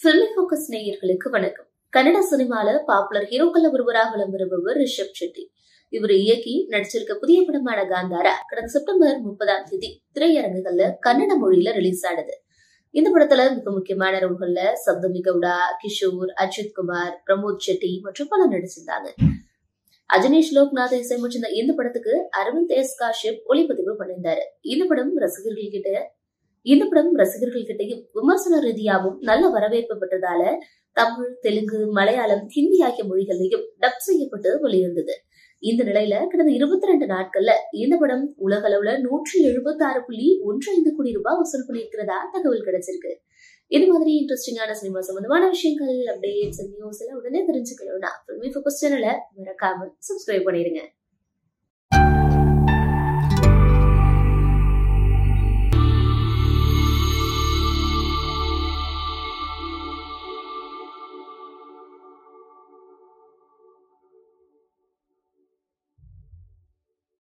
பிலிமி focus நேயர்களுக்கு வணக்கம் கன்னட சினிமால பாப்புலர் ஹீரோக்கள்ல ஒருவராக விளம் வருபவர் ரிஷப் செட்டி இவர் இயக்கி நடிச்சிருக்க புதிய படமான காந்தாரா கடந்த செப்டம்பர் முப்பதாம் தேதி திரையரங்குகள்ல கன்னட மொழியில ரிலீஸ் ஆனது இந்த படத்துல மிக முக்கியமான ரோல்கள்ல சப்தமி கவுடா கிஷோர் அஜித் குமார் பிரமோத் செட்டி மற்றும் பலர் நடிச்சிருந்தாங்க அஜனேஷ் லோக்நாத் இசையமைச்சிருந்த இந்த படத்துக்கு அரவிந்த் எஸ் காஷ்யப் ஒளிப்பதிவு பண்ணியிருந்தாரு இந்த படம் ரசிகர்கள் கிட்ட இந்த படம் ரசிகர்கள் கிட்டையும் விமர்சன ரீதியாகவும் நல்ல வரவேற்பு பெற்றதால தமிழ் தெலுங்கு மலையாளம் ஹிந்தி ஆகிய மொழிகளிலையும் டப் செய்யப்பட்டு வெளியிருந்தது இந்த நிலையில கடந்த இருபத்தி ரெண்டு நாட்கள்ல இந்த படம் உலக அளவுல நூற்றி எழுபத்தி ஆறு புள்ளி ஒன்று ஐந்து கோடி ரூபாய் வசூல் பண்ணியிருக்கிறதா தகவல் கிடைச்சிருக்கு இது மாதிரி இன்ட்ரெஸ்டிங்கான சினிமா சம்பந்தமான விஷயங்கள் அப்டேட்ஸ் நியூஸ் எல்லாம் உடனே தெரிஞ்சுக்கணும்னா ஃபில்மி ஃபோக்கஸ் சேனலை மறக்காம சப்ஸ்கிரைப் பண்ணிருங்க